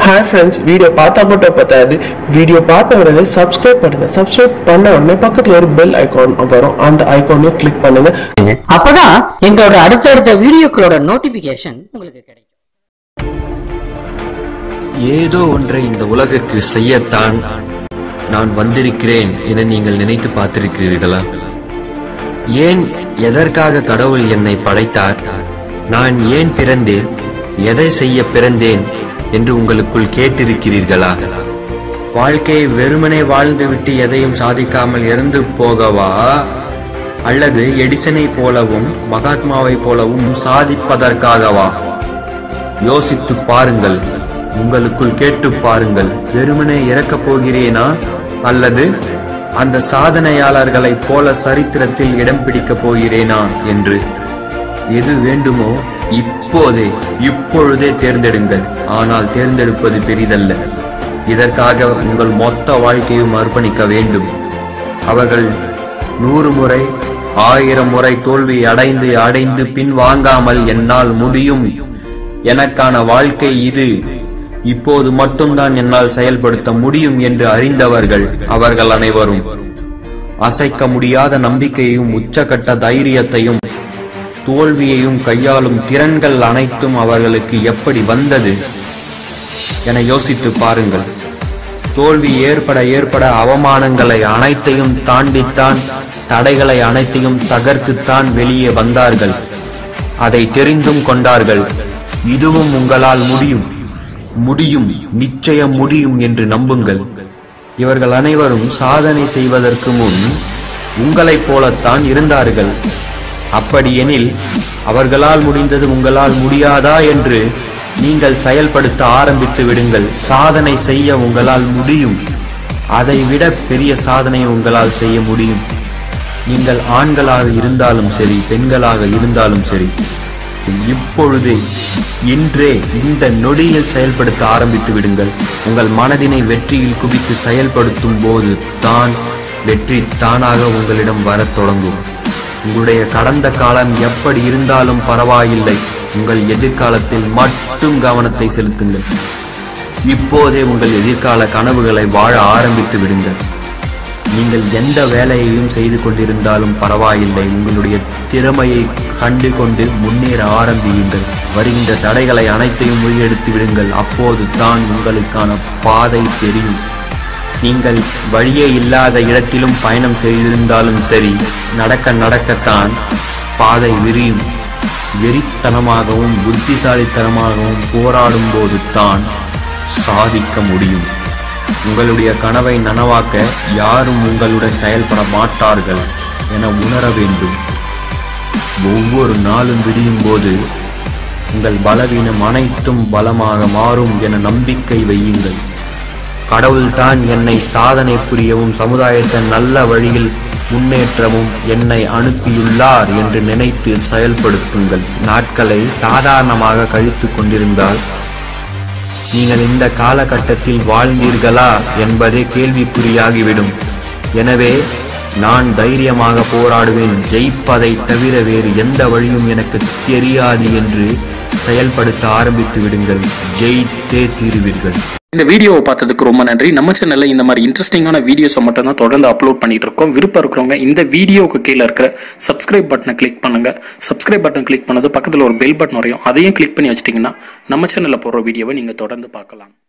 hi friends video பார்த்தா மட்டும் பத்தாது வீடியோ பார்த்த உடனே சப்ஸ்கிரைப் பண்ணுங்க சப்ஸ்கிரைப் பண்ண உடனே பக்கத்துல ஒரு பெல் ஐகான் வரும் அந்த ஐகானையும் கிளிக் பண்ணுங்க அப்பதான் எங்களோட அடுத்தடுத்த வீடியோக்களோட நோட்டிபிகேஷன் உங்களுக்கு கிடைக்கும் ஏதோ ஒன்றை இந்த உலகிற்கு செய்யத்தான் நான் வந்திருக்கிறேன் என நீங்கள் நினைத்து பார்த்திருக்கிறீர்களா ஏன் எதற்காக கடவுள் என்னை படைத்தார் நான் ஏன் பிறந்தேன் எதை செய்ய பிறந்தேன் என்று உங்களுக்குள் கேட்டிருக்கிறீர்களா வாழ்க்கையை வெறுமனே வாழ்ந்துவிட்டு எதையும் சாதிக்காமல் இறந்து போகவா அல்லது எடிசனை போலவும் மகாத்மாவை போலவும் சாதிப்பதற்காகவா யோசித்து பாருங்கள் உங்களுக்குள் கேட்டு பாருங்கள் வெறுமனே இறக்கப் போகிறேனா அல்லது அந்த சாதனையாளர்களைப் போல சரித்திரத்தில் இடம் பிடிக்கப் போகிறேனா என்று எது வேண்டுமோ இப்போதே இப்பொழுதே தேர்ந்தெடுங்கள் ஆனால் தேர்ந்தெடுப்பது பெரிதல்ல இதற்காக உங்கள் மொத்த வாழ்க்கையும் அர்ப்பணிக்க வேண்டும் அவர்கள் நூறு முறை ஆயிரம் முறை தோல்வி அடைந்து அடைந்து பின் வாங்காமல் என்னால் முடியும் எனக்கான வாழ்க்கை இது இப்போது மட்டும்தான் என்னால் செயல்படுத்த முடியும் என்று அறிந்தவர்கள் அவர்கள் அனைவரும் அசைக்க முடியாத நம்பிக்கையையும் உச்சக்கட்ட தைரியத்தையும் தோல்வியையும் கையாளும் திறன்கள் அனைத்தும் அவர்களுக்கு எப்படி வந்தது என யோசித்து பாருங்கள் தோல்வி ஏற்பட ஏற்பட அவமானங்களை அனைத்தையும் தாண்டித்தான் தடைகளை அனைத்தையும் தகர்த்துத்தான் வெளியே வந்தார்கள் அதை தெரிந்தும் கொண்டார்கள் இதுவும் உங்களால் முடியும் முடியும் நிச்சயம் முடியும் என்று நம்புங்கள் இவர்கள் அனைவரும் சாதனை செய்வதற்கு முன் உங்களைப் போலத்தான் இருந்தார்கள் அப்படியெனில் அவர்களால் முடிந்தது உங்களால் முடியாதா என்று நீங்கள் செயல்படுத்த ஆரம்பித்து விடுங்கள் சாதனை செய்ய உங்களால் முடியும் அதை விட பெரிய சாதனை உங்களால் செய்ய முடியும் நீங்கள் ஆண்களாக இருந்தாலும் சரி பெண்களாக இருந்தாலும் சரி இப்பொழுதே இன்றே இந்த நொடியில் செயல்படுத்த ஆரம்பித்து விடுங்கள் உங்கள் மனதினை வெற்றியில் குவித்து செயல்படுத்தும் போது தான் வெற்றி தானாக உங்களிடம் வரத் தொடங்கும் உங்களுடைய கடந்த காலம் எப்படி இருந்தாலும் பரவாயில்லை உங்கள் எதிர்காலத்தில் மட்டும் கவனத்தை செலுத்துங்கள் இப்போதே உங்கள் எதிர்கால கனவுகளை வாழ ஆரம்பித்து விடுங்கள் நீங்கள் எந்த வேலையையும் செய்து கொண்டிருந்தாலும் பரவாயில்லை உங்களுடைய திறமையை கண்டு கொண்டு முன்னேற ஆரம்பியுங்கள் வருகின்ற தடைகளை அனைத்தையும் முறியெடுத்து விடுங்கள் அப்போது தான் உங்களுக்கான பாதை தெரியும் நீங்கள் வழியே இல்லாத இடத்திலும் பயணம் செய்திருந்தாலும் சரி நடக்க நடக்கத்தான் பாதை விரியும் வெறித்தனமாகவும் புத்திசாலித்தனமாகவும் போராடும் போது தான் சாதிக்க முடியும் உங்களுடைய கனவை நனவாக்க யாரும் உங்களுடன் செயல்பட மாட்டார்கள் என உணர வேண்டும் ஒவ்வொரு நாளும் விடியும் போது உங்கள் பலவீனம் அனைத்தும் பலமாக மாறும் என நம்பிக்கை வையுங்கள் கடவுள்தான் என்னை சாதனை புரியவும் சமுதாயத்தை நல்ல வழியில் முன்னேற்றமும் என்னை அனுப்பியுள்ளார் என்று நினைத்து செயல்படுத்துங்கள் நாட்களை சாதாரணமாக கழித்து கொண்டிருந்தால் நீங்கள் இந்த காலகட்டத்தில் வாழ்ந்தீர்களா என்பதே கேள்விக்குறியாகிவிடும் எனவே நான் தைரியமாக போராடுவேன் ஜெயிப்பதை தவிர வேறு எந்த வழியும் எனக்கு தெரியாது என்று செயல்படுத்த ஆரம்பித்து விடுங்கள் ஜெயித்தே தீருவீர்கள் இந்த வீடியோவை பார்த்ததுக்கு ரொம்ப நன்றி நம்ம சேனல்ல இந்த மாதிரி இன்ட்ரெஸ்டிங்கான வீடியோஸை மட்டும் தான் தொடர்ந்து அப்லோட் பண்ணிட்டு இருக்கோம் விருப்பம் இருக்கிறவங்க இந்த வீடியோவுக்கு கீழே இருக்கிற சப்ஸ்கிரைப் பட்டனை கிளிக் பண்ணுங்க சப்ஸ்கிரைப் பட்டன் கிளிக் பண்ணது பக்கத்தில் ஒரு பெல் பட்டன் வரையும் அதையும் கிளிக் பண்ணி வச்சிட்டிங்கன்னா நம்ம சேனலில் போடுற வீடியோவை நீங்கள் தொடர்ந்து பார்க்கலாம்